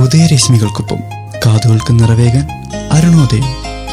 ഉദയരശ്മികൾക്കൊപ്പം കാതുകൾക്ക് നിറവേകാൻ അരുണോദയം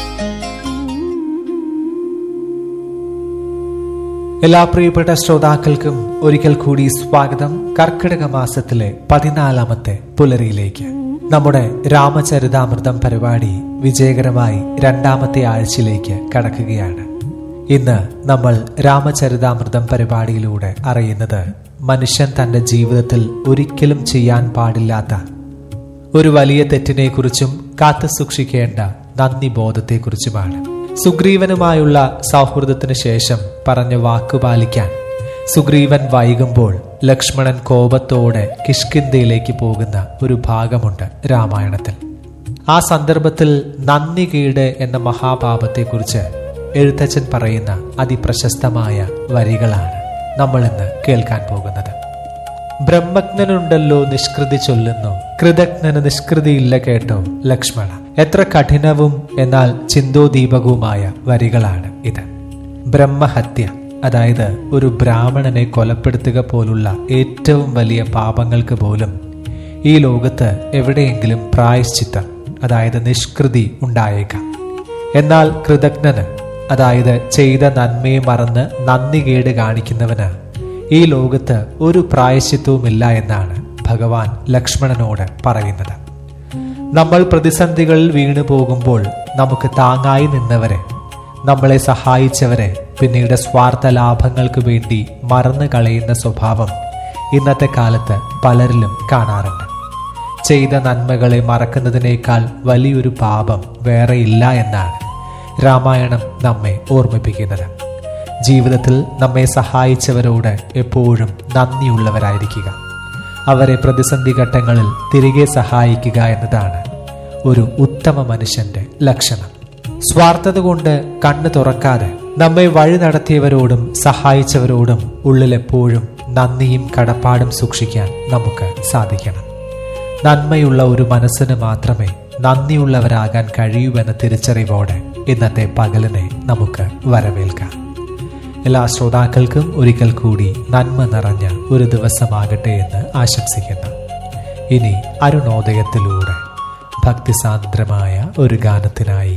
എല്ലാ പ്രിയപ്പെട്ട ശ്രോതാക്കൾക്കും ഒരിക്കൽ കൂടി സ്വാഗതം കർക്കിടക മാസത്തിലെ പതിനാലാമത്തെ പുലരിയിലേക്ക് നമ്മുടെ രാമചരിതാമൃതം പരിപാടി വിജയകരമായി രണ്ടാമത്തെ ആഴ്ചയിലേക്ക് കടക്കുകയാണ് ഇന്ന് നമ്മൾ രാമചരിതാമൃതം പരിപാടിയിലൂടെ അറിയുന്നത് മനുഷ്യൻ തന്റെ ജീവിതത്തിൽ ഒരിക്കലും ചെയ്യാൻ പാടില്ലാത്ത ഒരു വലിയ തെറ്റിനെക്കുറിച്ചും കാത്തു സൂക്ഷിക്കേണ്ട നന്ദി ബോധത്തെക്കുറിച്ചുമാണ് സുഗ്രീവനുമായുള്ള സൗഹൃദത്തിന് ശേഷം പറഞ്ഞ വാക്കു പാലിക്കാൻ സുഗ്രീവൻ വൈകുമ്പോൾ ലക്ഷ്മണൻ കോപത്തോടെ കിഷ്കിന്തയിലേക്ക് പോകുന്ന ഒരു ഭാഗമുണ്ട് രാമായണത്തിൽ ആ സന്ദർഭത്തിൽ നന്ദി കീട് എന്ന മഹാപാപത്തെക്കുറിച്ച് എഴുത്തച്ഛൻ പറയുന്ന അതിപ്രശസ്തമായ വരികളാണ് നമ്മൾ ഇന്ന് കേൾക്കാൻ പോകുന്നത് ബ്രഹ്മജ്ഞനുണ്ടല്ലോ നിഷ്കൃതി ചൊല്ലുന്നു കൃതജ്ഞന് നിഷ്കൃതിയില്ല കേട്ടോ ലക്ഷ്മണ എത്ര കഠിനവും എന്നാൽ ചിന്തോദീപകവുമായ വരികളാണ് ഇത് ബ്രഹ്മഹത്യ അതായത് ഒരു ബ്രാഹ്മണനെ കൊലപ്പെടുത്തുക പോലുള്ള ഏറ്റവും വലിയ പാപങ്ങൾക്ക് പോലും ഈ ലോകത്ത് എവിടെയെങ്കിലും പ്രായശ്ചിത്തം അതായത് നിഷ്കൃതി ഉണ്ടായേക്കാം എന്നാൽ കൃതജ്ഞന് അതായത് ചെയ്ത നന്മയെ മറന്ന് നന്ദി കേട് കാണിക്കുന്നവന് ഈ ലോകത്ത് ഒരു പ്രായശ്ചിത്വവുമില്ല എന്നാണ് ഭഗവാൻ ലക്ഷ്മണനോട് പറയുന്നത് നമ്മൾ പ്രതിസന്ധികളിൽ വീണു പോകുമ്പോൾ നമുക്ക് താങ്ങായി നിന്നവരെ നമ്മളെ സഹായിച്ചവരെ പിന്നീട് സ്വാർത്ഥ ലാഭങ്ങൾക്ക് വേണ്ടി മറന്നു കളയുന്ന സ്വഭാവം ഇന്നത്തെ കാലത്ത് പലരിലും കാണാറുണ്ട് ചെയ്ത നന്മകളെ മറക്കുന്നതിനേക്കാൾ വലിയൊരു പാപം വേറെയില്ല എന്നാണ് രാമായണം നമ്മെ ഓർമ്മിപ്പിക്കുന്നത് ജീവിതത്തിൽ നമ്മെ സഹായിച്ചവരോട് എപ്പോഴും നന്ദിയുള്ളവരായിരിക്കുക അവരെ പ്രതിസന്ധി ഘട്ടങ്ങളിൽ തിരികെ സഹായിക്കുക എന്നതാണ് ഒരു ഉത്തമ മനുഷ്യന്റെ ലക്ഷണം സ്വാർത്ഥത കൊണ്ട് കണ്ണു തുറക്കാതെ നമ്മെ വഴി നടത്തിയവരോടും സഹായിച്ചവരോടും ഉള്ളിലെപ്പോഴും നന്ദിയും കടപ്പാടും സൂക്ഷിക്കാൻ നമുക്ക് സാധിക്കണം നന്മയുള്ള ഒരു മനസ്സിന് മാത്രമേ നന്ദിയുള്ളവരാകാൻ കഴിയൂ എന്ന തിരിച്ചറിവോടെ ഇന്നത്തെ പകലിനെ നമുക്ക് വരവേൽക്കാം എല്ലാ ശ്രോതാക്കൾക്കും ഒരിക്കൽ കൂടി നന്മ നിറഞ്ഞ ഒരു ദിവസമാകട്ടെ എന്ന് ആശംസിക്കുന്നു ഇനി അരുണോദയത്തിലൂടെ ഭക്തിസാന്ദ്രമായ ഒരു ഗാനത്തിനായി